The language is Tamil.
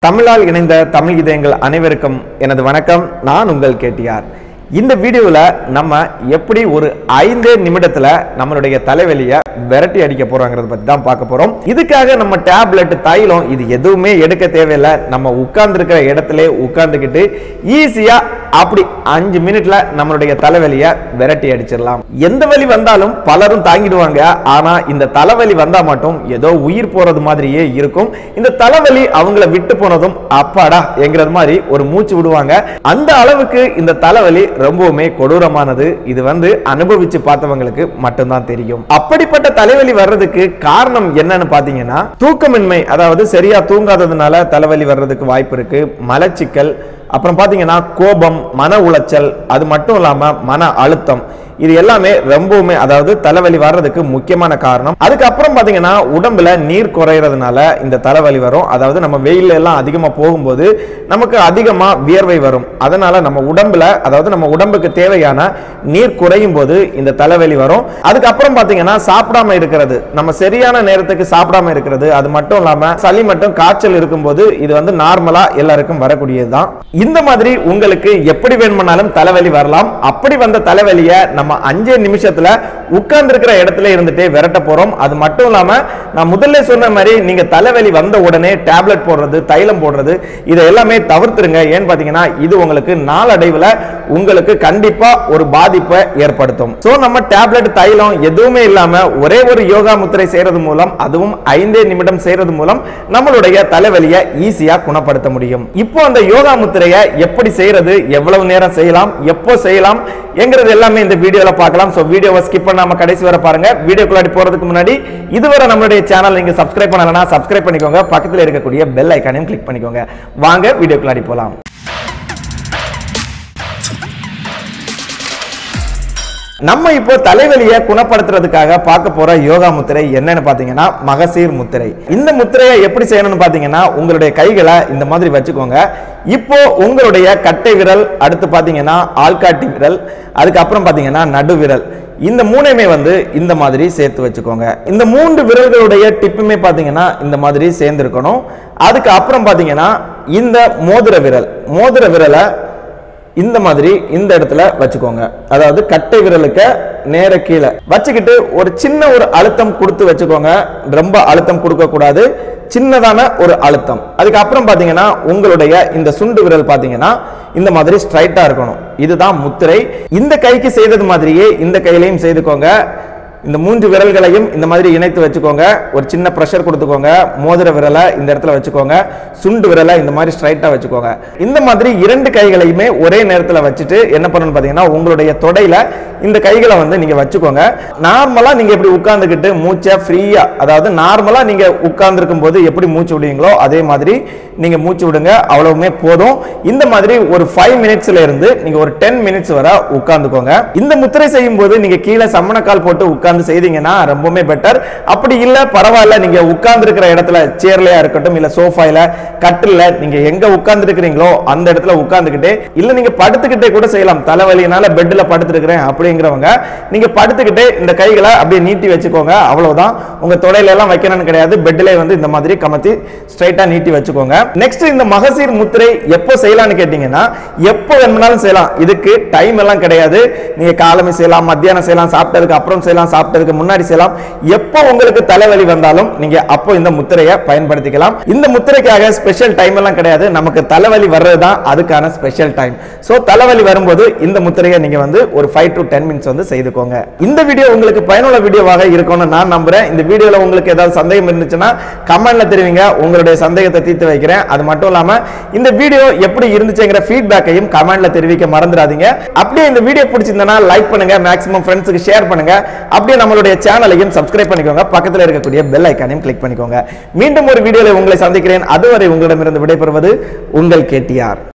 தமிழால் இணைந்த தமிழ் இதயங்கள் அனைவருக்கும் எனது வணக்கம் நான் உங்கள் கேட்டியார் இந்த வீடியோவில் நம்ம எப்படி ஒரு ஐந்தே நிமிடத்தில் நம்மளுடைய தலைவலியை விரட்டி அடிக்க போறோங்கிறத பற்றி தான் பார்க்க போறோம் இதுக்காக நம்ம டேப்லெட் தைலம் இது எதுவுமே எடுக்க தேவையில்லை நம்ம உட்கார்ந்துருக்கிற இடத்துல உட்கார்ந்துக்கிட்டு ஈஸியா அப்படி அஞ்சு மினிட்ல நம்மளுடைய தலைவலியை விரட்டி அடிச்சிடலாம் எந்த வலி வந்தாலும் பலரும் தாங்கிடுவாங்க ஆனா இந்த தலைவலி வந்தா மட்டும் ஏதோ உயிர் போறது மாதிரியே இருக்கும் இந்த தலைவலி அவங்கள விட்டு போனதும் அப்பாடா என்கிறது மாதிரி ஒரு மூச்சு விடுவாங்க அந்த அளவுக்கு இந்த தலைவலி ரொம்பவுமே கொடூரமானது இது வந்து அனுபவிச்சு பார்த்தவங்களுக்கு மட்டும்தான் தெரியும் அப்படிப்பட்ட தலைவலி வர்றதுக்கு காரணம் என்னன்னு பாத்தீங்கன்னா தூக்கமின்மை அதாவது சரியா தூங்காததுனால தலைவலி வர்றதுக்கு வாய்ப்பு இருக்கு மலச்சிக்கல் அப்புறம் பாத்தீங்கன்னா கோபம் மன உளைச்சல் அது மட்டும் இல்லாம மன அழுத்தம் இது எல்லாமே ரொம்பவுமே அதாவது தலைவலி வர்றதுக்கு முக்கியமான காரணம் அதுக்கப்புறம் பாத்தீங்கன்னா உடம்புல நீர் குறையிறதுனால இந்த தலைவலி வரும் அதாவது நம்ம வெயில்ல எல்லாம் அதிகமா போகும்போது நமக்கு அதிகமா வியர்வை வரும் அதனால நம்ம உடம்புல அதாவது நம்ம உடம்புக்கு தேவையான நீர் குறையும் போது இந்த தலைவலி வரும் அதுக்கப்புறம் பாத்தீங்கன்னா சாப்பிடாம இருக்கிறது நம்ம சரியான நேரத்துக்கு சாப்பிடாம இருக்கிறது அது மட்டும் இல்லாம சளி மற்றும் காய்ச்சல் இருக்கும்போது இது வந்து நார்மலா எல்லாருக்கும் வரக்கூடியதுதான் இந்த மாதிரி உங்களுக்கு எப்படி வேணுமானாலும் தலைவலி வரலாம் அப்படி வந்த தலைவலியை நம்ம அஞ்சே நிமிஷத்துல உட்கார்ந்து இருக்கிற இடத்துல இருந்துட்டே விரட்ட போறோம் அது மட்டும் இல்லாம நான் முதல்ல சொன்ன மாதிரி நீங்க தலைவலி வந்த உடனே டேப்லெட் போடுறது தைலம் போடுறது இதை எல்லாமே தவிர்த்துருங்க ஏன்னு பாத்தீங்கன்னா இது உங்களுக்கு நாளடைவுல உங்களுக்கு கண்டிப்பா ஒரு பாதிப்பை ஏற்படுத்தும் சோ நம்ம டேப்லெட் தைலம் எதுவுமே இல்லாம ஒரே ஒரு யோகா முத்திரை செய்யறது மூலம் அதுவும் ஐந்தே நிமிடம் செய்யறது மூலம் நம்மளுடைய தலைவலியை ஈஸியா குணப்படுத்த முடியும் இப்போ அந்த யோகா முத்திரையை எப்படி செய்யறது எவ்வளவு நேரம் செய்யலாம் எப்போ செய்யலாம் என்கிறது எல்லாமே இந்த வீடியோல பார்க்கலாம் சோ வீடியோவை ஸ்கிப் பண்ணாம கடைசி வரை பாருங்க வீடியோக்குள்ளாடி போறதுக்கு முன்னாடி இதுவரை நம்மளுடைய சேனல் நீங்க சப்ஸ்கிரைப் பண்ணலனா சப்ஸ்கிரைப் பண்ணிக்கோங்க பக்கத்துல இருக்கக்கூடிய பெல் ஐக்கானையும் கிளிக் பண்ணிக்கோங்க வாங்க வீடியோக்குள்ளாடி போலாம் நம்ம இப்போ தலைவலியை குணப்படுத்துறதுக்காக பார்க்க போற யோகா முத்திரை என்னன்னு பாத்தீங்கன்னா மகசீர் முத்திரை இந்த முத்திரையை எப்படி செய்யணும்னு பாத்தீங்கன்னா உங்களுடைய கைகளை இந்த மாதிரி வச்சுக்கோங்க இப்போ உங்களுடைய கட்டை விரல் அடுத்து பாத்தீங்கன்னா ஆள்காட்டி விரல் அதுக்கப்புறம் பாத்தீங்கன்னா நடு விரல் இந்த மூணையுமே வந்து இந்த மாதிரி சேர்த்து வச்சுக்கோங்க இந்த மூன்று விரல்களுடைய டிப்புமே பாத்தீங்கன்னா இந்த மாதிரி சேர்ந்துருக்கணும் அதுக்கு அப்புறம் பாத்தீங்கன்னா இந்த மோதிர விரல் மோதிர விரலை இந்த மாதிரி இந்த இடத்துல வச்சுக்கோங்க அதாவது கட்டை விரலுக்கு நேர கீழே வச்சுக்கிட்டு ஒரு சின்ன ஒரு அழுத்தம் கொடுத்து வச்சுக்கோங்க ரொம்ப அழுத்தம் கொடுக்க கூடாது சின்னதான ஒரு அழுத்தம் அதுக்கப்புறம் பாத்தீங்கன்னா உங்களுடைய இந்த சுண்டு விரல் பாத்தீங்கன்னா இந்த மாதிரி ஸ்ட்ரைட்டா இருக்கணும் இதுதான் முத்திரை இந்த கைக்கு செய்தது மாதிரியே இந்த கையிலையும் செய்துக்கோங்க இந்த மூன்று விரல்களையும் இந்த மாதிரி இணைத்து வச்சுக்கோங்க ஒரு சின்ன ப்ரெஷர் கொடுத்துக்கோங்க மோதிர விரலை இந்த இடத்துல வச்சுக்கோங்க சுண்டு விரலை இந்த மாதிரி ஸ்ட்ரைட்டா வச்சுக்கோங்க இந்த மாதிரி இரண்டு கைகளையுமே ஒரே நேரத்தில் வச்சுட்டு என்ன பண்ணணும் பார்த்தீங்கன்னா உங்களுடைய தொடையில இந்த கைகளை வந்து நீங்க வச்சுக்கோங்க நார்மலா நீங்க இப்படி உட்கார்ந்துக்கிட்டு மூச்சை ஃப்ரீயா அதாவது நார்மலா நீங்க உட்கார்ந்துருக்கும் போது எப்படி மூச்சு விடுவீங்களோ அதே மாதிரி நீங்க மூச்சு விடுங்க அவ்வளவுமே போதும் இந்த மாதிரி ஒரு ஃபைவ் மினிட்ஸ்ல இருந்து நீங்க ஒரு டென் மினிட்ஸ் வரை உட்கார்ந்துக்கோங்க இந்த முத்திரை செய்யும் போது நீங்க கீழே சம்மணக்கால் போட்டு உட்கார்ந்து செய்தீங்கன்னா ரொம்பவுமே பெட்டர் அப்படி இல்ல பரவாயில்ல நீங்க உட்கார்ந்து இருக்கிற இடத்துல சேர்லயா இருக்கட்டும் இல்ல சோஃபாயில கட்டில நீங்க எங்க உட்கார்ந்து இருக்கிறீங்களோ அந்த இடத்துல உட்கார்ந்துக்கிட்டே இல்ல நீங்க படுத்துக்கிட்டே கூட செய்யலாம் தலைவலினால பெட்ல படுத்துருக்கிறேன் அப்படிங்கிறவங்க நீங்க படுத்துக்கிட்டே இந்த கைகளை அப்படியே நீட்டி வச்சுக்கோங்க அவ்வளவுதான் உங்க தொடையில எல்லாம் வைக்கணும்னு கிடையாது பெட்ல வந்து இந்த மாதிரி கமத்தி ஸ்ட்ரைட்டா நீட்டி வச்சுக்கோங்க நெக்ஸ்ட் இந்த மகசீர் முத்திரை எப்போ செய்யலாம்னு கேட்டீங்கன்னா எப்போ வேணும்னாலும் செய்யலாம் இதுக்கு டைம் எல்லாம் கிடையாது நீங்க காலமே செய்யலாம் மத்தியானம் செய்யலாம் சாப்பிட்டதுக்கு அப்புறம் செய்யலாம் சாப்பிட்டதுக்கு முன்னாடி செய்யலாம் எப்போ உங்களுக்கு தலைவலி வந்தாலும் நீங்க அப்போ இந்த முத்திரையை பயன்படுத்திக்கலாம் இந்த முத்திரைக்காக ஸ்பெஷல் டைம் எல்லாம் கிடையாது நமக்கு தலைவலி வர்றது தான் அதுக்கான ஸ்பெஷல் டைம் சோ தலைவலி வரும்போது இந்த முத்திரையை நீங்க வந்து ஒரு ஃபைவ் டு டென் மினிட்ஸ் வந்து செய்துக்கோங்க இந்த வீடியோ உங்களுக்கு பயனுள்ள வீடியோவாக இருக்கும்னு நான் நம்புறேன் இந்த வீடியோல உங்களுக்கு ஏதாவது சந்தேகம் இருந்துச்சுன்னா கமெண்ட்ல தெரிவிங்க உங்களுடைய சந்தேகத்தை தீர்த்து வைக்கிறேன் அது மட்டும் இல்லாம இந்த வீடியோ எப்படி இருந்துச்சுங்கிற ஃபீட்பேக்கையும் கமெண்ட்ல தெரிவிக்க மறந்துடாதீங்க அப்படியே இந்த வீடியோ பிடிச்சிருந்தனா லைக் பண்ணுங்க மேக்ஸிமம் ஃப்ரெண்ட்ஸுக்கு ஷேர் பண்ணுங்க அப்படியே நம்மளுடைய சேனலையும் சப்ஸ்கிரைப் பண்ணிக்கோங்க பக்கத்தில் இருக்கக்கூடிய பெல் ஐக்கானையும் கிளிக் பண்ணிக்கோங்க மீண்டும் ஒரு வீடியோவில் உங்களை சந்திக்கிறேன் அதுவரை உங்களிடமிருந்து விடைபெறுவது உங்கள் கேடிஆர்